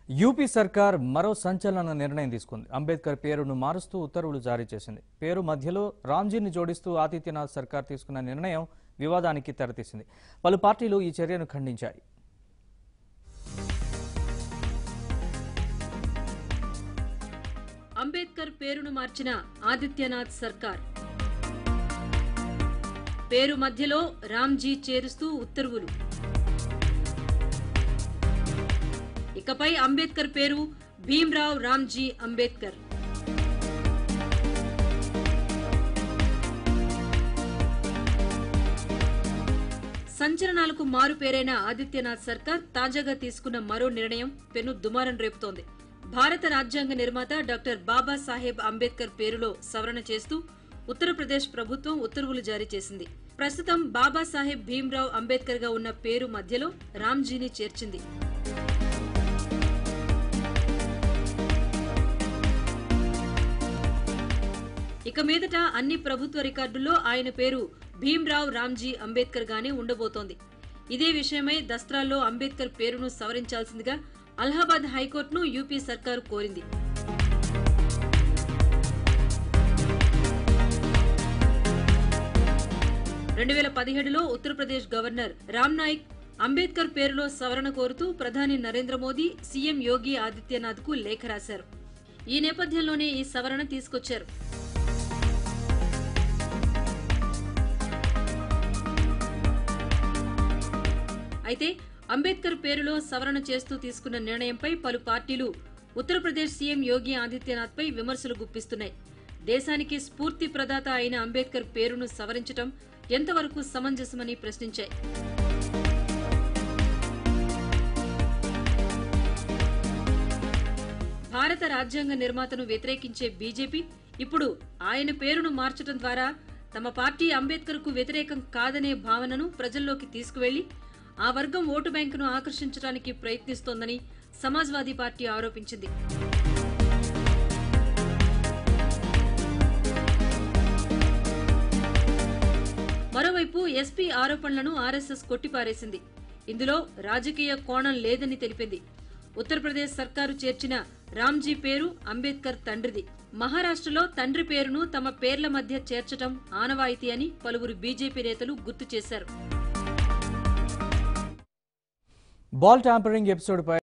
UP సర్కార్ మరో సంచలన నిర్ణయం తీసుకుంది అంబేద్కర్ పేరును మారుస్తూ ఉత్తర్వులు జారీ చేసింది పేరు మధ్యలో రామ్జీని జోడిస్తూ ఆదిత్యనాథ్ సర్కార్ తీసుకున్న నిర్ణయం వివాదానికి తెరతీసింది పలు పార్టీలు ఈ చర్యను ఖండించాయి అంబేద్కర్ పేరును మార్చిన ఆదిత్యనాథ్ సర్కార్ పేరు మధ్యలో రామ్జీ చేరుస్తూ ఉత్తర్వులు ఇకపై అంబేద్కర్ పేరు భీమ్రావ్ రామ్జీ అంబేద్కర్ సంచలనాలకు మారు పేరైన ఆదిత్యనాథ్ సర్కార్ తాజాగా తీసుకున్న మరో నిర్ణయం పెను దుమారం రేపుతోంది భారత రాజ్యాంగ నిర్మాత డాక్టర్ బాబాసాహెబ్ అంబేద్కర్ పేరులో సవరణ చేస్తూ ఉత్తరప్రదేశ్ ప్రభుత్వం ఉత్తర్వులు జారీ చేసింది ప్రస్తుతం బాబాసాహెబ్ భీమ్రావ్ అంబేద్కర్ గా ఉన్న పేరు మధ్యలో రామ్జీని చేర్చింది ఇక మీదట అన్ని ప్రభుత్వ రికార్డుల్లో ఆయన పేరు భీమ్రావ్ రామ్జీ అంబేద్కర్ గానే ఉండబోతోంది ఇదే విషయమై దస్త్రాల్లో అంబేద్కర్ పేరును సవరించాల్సిందిగా అలహాబాద్ హైకోర్టును యూపీ సర్కారు కోరింది రెండు వేల పదిహేడులో ఉత్తరప్రదేశ్ గవర్నర్ రామ్ నాయక్ అంబేద్కర్ పేరులో సవరణ కోరుతూ ప్రధాని నరేంద్ర మోదీ సీఎం యోగి ఆదిత్యనాథ్ కు లేఖ రాశారు ఈ నేపథ్యంలోనే ఈ సవరణ తీసుకొచ్చారు అయితే అంబేద్కర్ పేరులో సవరణ చేస్తూ తీసుకున్న నిర్ణయంపై పలు పార్టీలు ఉత్తరప్రదేశ్ సీఎం యోగి ఆదిత్యనాథ్ పై విమర్శలు గుప్పిస్తున్నాయి దేశానికి స్ఫూర్తి ప్రదాత అయిన అంబేద్కర్ పేరును సవరించడం ఎంతవరకు సమంజసమని ప్రశ్నించాయి భారత రాజ్యాంగ నిర్మాతను వ్యతిరేకించే బీజేపీ ఇప్పుడు ఆయన పేరును మార్చడం ద్వారా తమ పార్టీ అంబేద్కర్ కు వ్యతిరేకం కాదనే భావనను ప్రజల్లోకి తీసుకువెళ్లి ఆ వర్గం ఓటు బ్యాంకును ఆకర్షించడానికి ప్రయత్నిస్తోందని సమాజ్వాదీ పార్టీ ఆరోపించింది మరోవైపు ఎస్పీ ఆరోపణలను ఆర్ఎస్ఎస్ కొట్టిపారేసింది ఇందులో రాజకీయ కోణం లేదని తెలిపింది ఉత్తరప్రదేశ్ సర్కారు చేర్చిన రామ్జీ పేరు అంబేద్కర్ తండ్రిది మహారాష్ట్రలో తండ్రి పేరును తమ పేర్ల మధ్య చేర్చటం ఆనవాయితీ అని పలువురు బీజేపీ నేతలు గుర్తు చేశారు బాల్ ట్యాంపరింగ్ ఎపిసోడ్పై